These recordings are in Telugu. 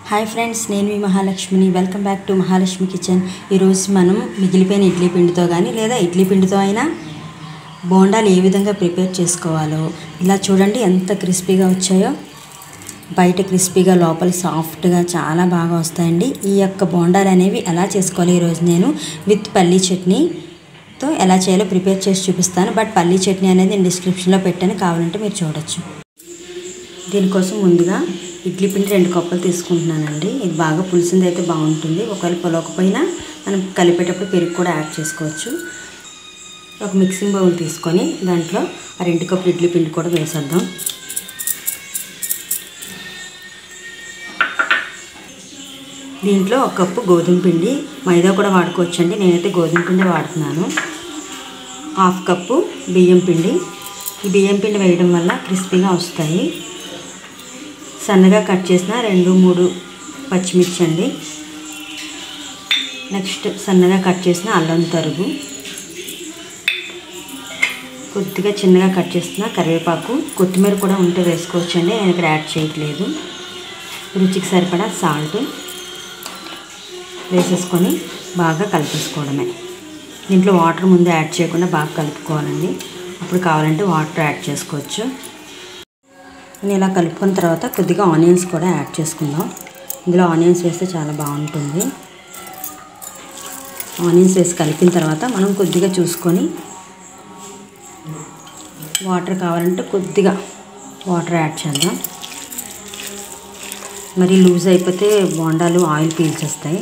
హాయ్ ఫ్రెండ్స్ నేను మీ మహాలక్ష్మిని welcome back to Mahalakshmi kitchen ఈరోజు మనం మిగిలిపోయిన ఇడ్లీ పిండితో కానీ లేదా ఇడ్లీ పిండితో అయినా బోండాలు ఏ విధంగా ప్రిపేర్ చేసుకోవాలో ఇలా చూడండి ఎంత క్రిస్పీగా వచ్చాయో బయట క్రిస్పీగా లోపల సాఫ్ట్గా చాలా బాగా వస్తాయండి ఈ యొక్క బోండాలు అనేవి ఎలా చేసుకోవాలి ఈరోజు నేను విత్ పల్లీ చట్నీతో ఎలా చేయాలో ప్రిపేర్ చేసి చూపిస్తాను బట్ పల్లీ చట్నీ అనేది నేను డిస్క్రిప్షన్లో పెట్టాను కావాలంటే మీరు చూడొచ్చు దీనికోసం ముందుగా ఇడ్లీ పిండి రెండు కప్పులు తీసుకుంటున్నానండి ఇది బాగా పులిసింది అయితే బాగుంటుంది ఒకవేళ పొలవకపోయినా మనం కలిపేటప్పుడు పెరుగు కూడా యాడ్ చేసుకోవచ్చు ఒక మిక్సింగ్ బౌల్ తీసుకొని దాంట్లో ఆ రెండు కప్పులు ఇడ్లీ పిండి కూడా వేసేద్దాం దీంట్లో ఒక కప్పు గోధుమ పిండి మైదా కూడా వాడుకోవచ్చండి నేనైతే గోధుమ పిండి వాడుతున్నాను హాఫ్ కప్పు బియ్యం పిండి ఈ బియ్యం పిండి వేయడం వల్ల క్రిస్పీగా వస్తాయి సన్నగా కట్ చేసిన రెండు మూడు పచ్చిమిర్చి అండి నెక్స్ట్ సన్నగా కట్ చేసిన అల్లం తరుగు కొద్దిగా చిన్నగా కట్ చేసిన కరివేపాకు కొత్తిమీర కూడా ఉంటే వేసుకోవచ్చండి నేను ఇక్కడ యాడ్ చేయట్లేదు రుచికి సరిపడా సాల్ట్ వేసేసుకొని బాగా కలిపేసుకోవడమే దీంట్లో వాటర్ ముందు యాడ్ చేయకుండా బాగా కలుపుకోవాలండి అప్పుడు కావాలంటే వాటర్ యాడ్ చేసుకోవచ్చు నేను ఇలా కలుపుకున్న తర్వాత కొద్దిగా ఆనియన్స్ కూడా యాడ్ చేసుకుందాం ఇందులో ఆనియన్స్ వేస్తే చాలా బాగుంటుంది ఆనియన్స్ వేసి కలిపిన తర్వాత మనం కొద్దిగా చూసుకొని వాటర్ కావాలంటే కొద్దిగా వాటర్ యాడ్ చేద్దాం మరి లూజ్ అయిపోతే బోండాలు ఆయిల్ పీల్చేస్తాయి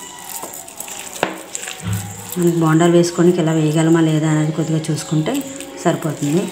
మనకి బోండాలు వేసుకోనికి ఎలా వేయగలమా లేదా అనేది కొద్దిగా చూసుకుంటే సరిపోతుంది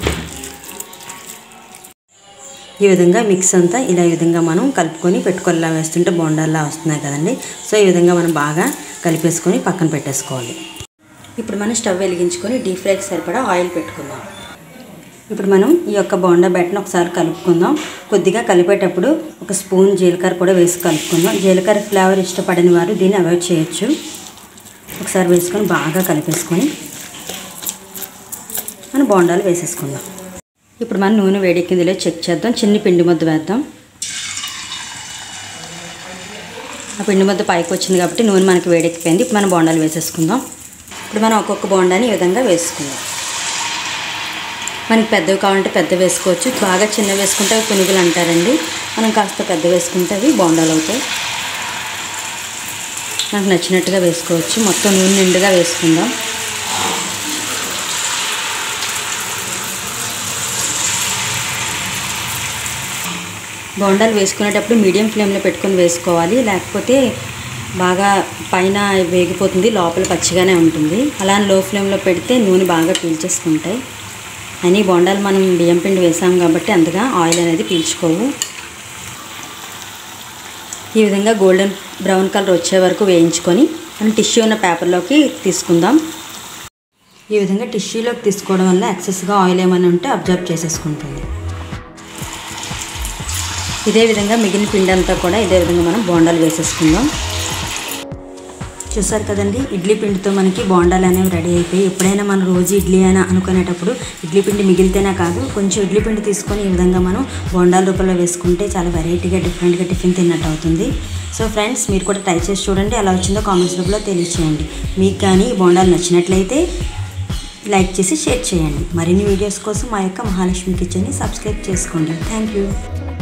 ఈ విధంగా మిక్స్ అంతా ఇలా ఈ విధంగా మనం కలుపుకొని పెట్టుకోవాలా వేస్తుంటే బోండాల్లా వస్తున్నాయి కదండి సో ఈ విధంగా మనం బాగా కలిపేసుకొని పక్కన పెట్టేసుకోవాలి ఇప్పుడు మనం స్టవ్ వెలిగించుకొని డీప్ ఫ్రైకి సరిపడా ఆయిల్ పెట్టుకుందాం ఇప్పుడు మనం ఈ యొక్క బోండా బ్యాట్ని ఒకసారి కలుపుకుందాం కొద్దిగా కలిపేటప్పుడు ఒక స్పూన్ జీలకర్ర కూడా వేసి కలుపుకుందాం జీలకర్ర ఫ్లేవర్ ఇష్టపడని వారు దీన్ని అవాయిడ్ చేయొచ్చు ఒకసారి వేసుకొని బాగా కలిపేసుకొని మనం బోండాలు వేసేసుకుందాం ఇప్పుడు మనం నూనె వేడెక్కిందిలే చెక్ చేద్దాం చిన్ని పిండి ముద్ద వేద్దాం ఆ పిండి ముద్ద పైకి వచ్చింది కాబట్టి నూనె మనకి వేడెక్కిపోయింది ఇప్పుడు మనం బోండాలు వేసేసుకుందాం ఇప్పుడు మనం ఒక్కొక్క బోండాని ఈ విధంగా వేసుకుందాం మనకి పెద్దవి కావాలంటే పెద్ద వేసుకోవచ్చు బాగా చిన్న వేసుకుంటే అవి పునుగులు అంటారండి మనం కాస్త పెద్ద వేసుకుంటే అవి బోండాలు అవుతాయి నాకు నచ్చినట్టుగా వేసుకోవచ్చు మొత్తం నూనె నిండుగా వేసుకుందాం బోండాలు వేసుకునేటప్పుడు మీడియం ఫ్లేమ్లో పెట్టుకొని వేసుకోవాలి లేకపోతే బాగా పైన వేగిపోతుంది లోపల పచ్చిగానే ఉంటుంది అలా లో ఫ్లేమ్లో పెడితే నూనె బాగా పీల్చేసుకుంటాయి అని బోండాలు మనం బియ్యం పిండి వేసాం కాబట్టి అంతగా ఆయిల్ అనేది పీల్చుకోవు ఈ విధంగా గోల్డెన్ బ్రౌన్ కలర్ వచ్చే వరకు వేయించుకొని మనం టిష్యూ ఉన్న పేపర్లోకి తీసుకుందాం ఈ విధంగా టిష్యూలోకి తీసుకోవడం వల్ల ఎక్సెస్గా ఆయిల్ ఏమైనా ఉంటే అబ్జర్వ్ చేసేసుకుంటుంది ఇదే విధంగా మిగిలిన పిండి అంతా కూడా ఇదే విధంగా మనం బోండాలు వేసేసుకుందాం చూసారు కదండి ఇడ్లీ పిండితో మనకి బోండాలు అనేవి రెడీ అయిపోయి ఎప్పుడైనా మనం రోజు ఇడ్లీ అయినా అనుకునేటప్పుడు ఇడ్లీ పిండి మిగిలితేనే కాదు కొంచెం ఇడ్లీ పిండి తీసుకొని ఈ విధంగా మనం బోండాల రూపంలో వేసుకుంటే చాలా వెరైటీగా డిఫరెంట్గా టిఫిన్ తిన్నట్టు అవుతుంది సో ఫ్రెండ్స్ మీరు కూడా ట్రై చేసి చూడండి ఎలా వచ్చిందో కామెంట్స్ రూపంలో తెలియచేయండి మీకు కానీ ఈ బోండాలు నచ్చినట్లయితే లైక్ చేసి షేర్ చేయండి మరిన్ని వీడియోస్ కోసం మా యొక్క మహాలక్ష్మి కిచెన్ని సబ్స్క్రైబ్ చేసుకోండి థ్యాంక్ యూ